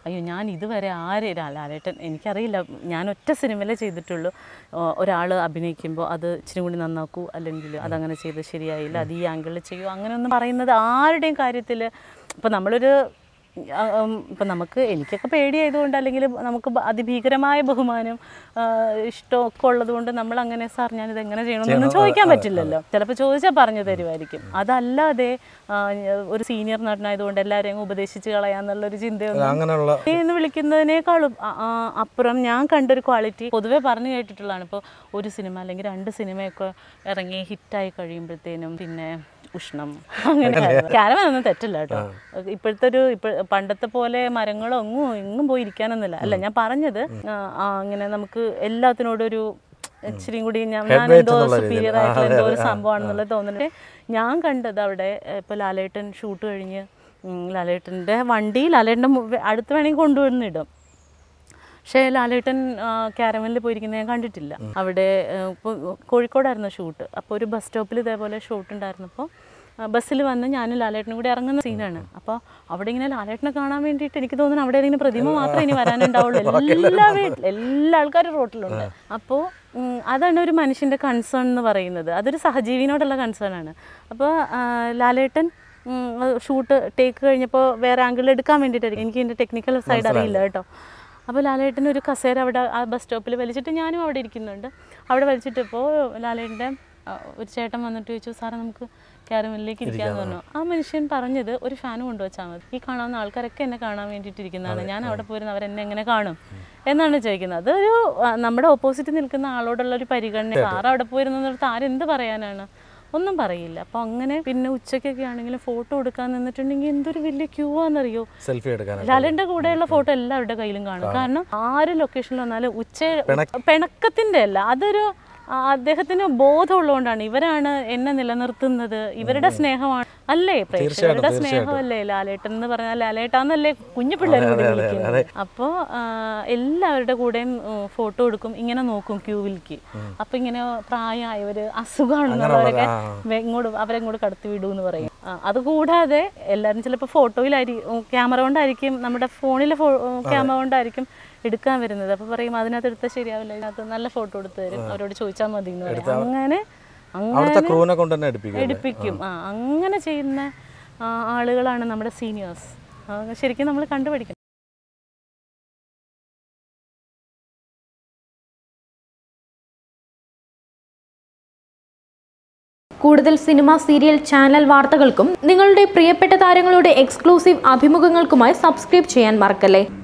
അയ്യോ ഞാൻ ഇതുവരെ ആര് ലാ- ലാലേട്ടൻ എനിക്കറിയില്ല ഞാൻ ഒറ്റ സിനിമയിലേ ചെയ്തിട്ടുള്ളൂ ഒരാൾ അഭിനയിക്കുമ്പോൾ അത് ഇച്ചിരി കൂടി നന്നാക്കൂ അല്ലെങ്കിൽ അതങ്ങനെ ചെയ്ത് ശരിയായില്ല അത് ഈ ആംഗിളിൽ ചെയ്യൂ അങ്ങനെ ഒന്നും പറയുന്നത് ആരുടെയും കാര്യത്തിൽ ഇപ്പം നമ്മളൊരു ആ, ഉം, ഇപ്പം നമുക്ക് എനിക്കൊക്കെ പേടിയായതുകൊണ്ട് അല്ലെങ്കിൽ നമുക്ക് ബ- അതിഭീകരമായ ബഹുമാനം ആ, ഇഷ്ടമൊക്കെ ഉള്ളതുകൊണ്ട് നമ്മൾ അങ്ങനെ സാർ ഞാനിത് എങ്ങനെ ചെയ്യണമെന്നൊന്നും ചോദിക്കാൻ പറ്റില്ലല്ലോ ചിലപ്പോൾ ചോദിച്ചാൽ പറഞ്ഞു തരുമായിരിക്കും അതല്ലാതെ ആ, ഒരു സീനിയർ നടനായതുകൊണ്ട് എല്ലാവരെയും അങ്ങ് ഉപദേശിച്ച് കളയാന്നുള്ളൊരു ചിന്തയൊന്നും അങ്ങനെയുള്ള എന്ന് വിളിക്കുന്നതിനേക്കാളും അ- ആ, അപ്പുറം ഞാൻ കണ്ടൊരു ക്വാളിറ്റി പൊതുവെ പറഞ്ഞു കേട്ടിട്ടുള്ളതാണ് ഇപ്പോൾ ഒരു സിനിമ അല്ലെങ്കിൽ രണ്ട് സിനിമയൊക്കെ ഇറങ്ങി ഹിറ്റായി കഴിയുമ്പോഴത്തേനും പിന്നെ ഉഷ്ണം അങ്ങനെ ക്യാരവൻ ഒന്നും തെറ്റില്ല കേട്ടോ ഇപ്പോഴത്തെ ഒരു ഇപ്പ പണ്ടത്തെ പോലെ മരങ്ങളോ എങ്ങും എങ്ങും പോയി ഇരിക്കാനൊന്നുമില്ല അല്ല ഞാൻ പറഞ്ഞത് ആ, ആ, ഇങ്ങനെ നമുക്ക് എല്ലാത്തിനോടും ഒരു ഇച്ചിരിയും കൂടി ഞാൻ ഞാൻ എന്തോ സുപ്പീരിയർ ആയിട്ടുള്ള എന്തോ ഒരു സംഭവമാണെന്നുള്ളത് തോന്നുന്നുണ്ട് ഞാൻ കണ്ടത് അവിടെ ഇപ്പോൾ ലാലേട്ടൻ ഷൂട്ട് കഴിഞ്ഞ് ഉം, ലാലേട്ടൻ്റെ വണ്ടി ലാലേട്ടൻ്റെ മു- അടുത്ത് വേണമെങ്കിൽ കൊണ്ടുവന്നിടും പക്ഷേ ലാലേട്ടൻ ക്യാരമലിൽ പോയിരിക്കുന്നത് ഞാൻ കണ്ടിട്ടില്ല അവിടെ ഇപ്പോൾ കോഴിക്കോടായിരുന്നു ഷൂട്ട് അപ്പോൾ ഒരു ബസ് സ്റ്റോപ്പിൽ ഇതേപോലെ ഷൂട്ട് ഉണ്ടായിരുന്നപ്പോൾ ബസ്സിൽ വന്ന് ഞാനും ലാലേട്ടനും കൂടി ഇറങ്ങുന്ന സീനാണ് അപ്പോൾ അവിടെ ഇങ്ങനെ ലാലേട്ടനെ കാണാൻ വേണ്ടിയിട്ട് എനിക്ക് തോന്നുന്നു അവിടെ ഇങ്ങനെ പ്രതിമ മാത്രമേ ഇനി വരാനുണ്ടാവുള്ളൂ എല്ലാ വീട്ടിൽ എല്ലാ ആൾക്കാരും റോട്ടിലുണ്ട് അപ്പോൾ ഉം, അതാണ് ഒരു മനുഷ്യൻ്റെ കൺസേൺ എന്ന് പറയുന്നത് അതൊരു സഹജീവിനോടുള്ള കൺസേൺ ആണ് അപ്പോൾ ലാലേട്ടൻ ഷൂട്ട് ടേക്ക് കഴിഞ്ഞപ്പോൾ വേറെ ആംഗിൾ എടുക്കാൻ വേണ്ടിയിട്ടായിരിക്കും എനിക്ക് ഇതിൻ്റെ ടെക്നിക്കൽ സൈഡ് അറിയില്ല കേട്ടോ അപ്പോൾ ലാലേട്ടൻ ഒരു കസേര അവിടെ ആ ബസ് സ്റ്റോപ്പിൽ വലിച്ചിട്ട് ഞാനും അവിടെ ഇരിക്കുന്നുണ്ട് അവിടെ വലിച്ചിട്ടിപ്പോൾ ലാലേട്ടൻ്റെ ആ, ഒരു ചേട്ടൻ വന്നിട്ട് ചോദിച്ചു സാറേ നമുക്ക് ക്യാരമലിലേക്ക് ഇരിക്കാമെന്ന് പറഞ്ഞു ആ മനുഷ്യൻ പറഞ്ഞത് ഒരു ഫാൻ കൊണ്ടുവച്ചാൽ മതി ഈ കാണാവുന്ന ആൾക്കാരൊക്കെ എന്നെ കാണാൻ വേണ്ടിയിട്ടിരിക്കുന്നതാണ് ഞാൻ അവിടെ പോയിരുന്ന അവരെന്നെ എങ്ങനെ കാണും എന്നാണ് ചോദിക്കുന്നത് അതൊരു ആ, നമ്മുടെ ഓപ്പോസിറ്റ് നിൽക്കുന്ന ആളോടുള്ള ഒരു പരിഗണന സാറ് അവിടെ പോയിരുന്നിടത്ത് ആരെന്ത് പറയാനാണ് ഒന്നും പറയില്ല അപ്പോൾ അങ്ങനെ പിന്നെ ഉച്ചയ്ക്കൊക്കെ ആണെങ്കിലും ഫോട്ടോ എടുക്കാൻ നിന്നിട്ടുണ്ടെങ്കിൽ എന്തൊരു വലിയ ക്യൂ ആണെന്നറിയോ സെൽഫി എടുക്കാനായിട്ട് ലാലിന്റെ കൂടെയുള്ള ഫോട്ടോ എല്ലാവരുടെ കയ്യിലും കാണും കാരണം ആര് ലൊക്കേഷനിൽ വന്നാലും ഉച്ച പിണക്കത്തിന്റെ അല്ല അതൊരു ആ, അദ്ദേഹത്തിന് ബോധമുള്ളതുകൊണ്ടാണ് ഇവരാണ് എന്നെ നിലനിർത്തുന്നത് ഇവരുടെ സ്നേഹമാണ് അല്ലേ പ്രേക്ഷകരുടെ സ്നേഹമല്ലേ ലാലേട്ടൻ എന്ന് പറഞ്ഞാൽ ലാലേട്ടാന്നല്ലേ കുഞ്ഞു പിള്ളേരെ കൂടി വിളിക്കുന്നത് അപ്പോൾ എല്ലാവരുടെ കൂടെയും ഫോട്ടോ എടുക്കും ഇങ്ങനെ നോക്കും ക്യൂവിലേക്ക് അപ്പൊ ഇങ്ങനെ പ്രായമായവര് അസുഖമാണെന്നുള്ളവരൊക്കെ വെ- ഇങ്ങോട്ട് അവരെ ഇങ്ങോട്ട് കടത്തി വിടൂ എന്ന് പറയും ആ, അതുകൂടാതെ എല്ലാവരും ചിലപ്പോൾ ഫോട്ടോയിലായിരിക്കും ക്യാമറ കൊണ്ടായിരിക്കും നമ്മുടെ ഫോണിലെ ക്യാമറ കൊണ്ടായിരിക്കും എടുക്കാൻ വരുന്നത് അപ്പോൾ പറയും അതിനകത്ത് എടുത്താൽ ശരിയാവില്ല ഇതിനകത്ത് നല്ല ഫോട്ടോ എടുത്ത് തരും അവരോട് ചോദിച്ചാൽ മതി എന്ന് പറയും അങ്ങനെ അവിടുത്തെ അങ്ങനെ ക്രൂവിനെ കൊണ്ട് തന്നെ എടുപ്പിക്കും എടുപ്പിക്കും ആ അങ്ങനെ ചെയ്യുന്ന ആ, ആളുകളാണ് നമ്മുടെ സീനിയേഴ്സ് ശരിക്കും നമ്മൾ കണ്ടുപിടിക്കണം കൂടുതൽ സിനിമ സീരിയൽ ചാനൽ വാർത്തകൾക്കും നിങ്ങളുടെ പ്രിയപ്പെട്ട താരങ്ങളുടെ എക്സ്ക്ലൂസീവ് അഭിമുഖങ്ങൾക്കുമായി സബ്സ്ക്രൈബ് ചെയ്യാൻ മറക്കല്ലേ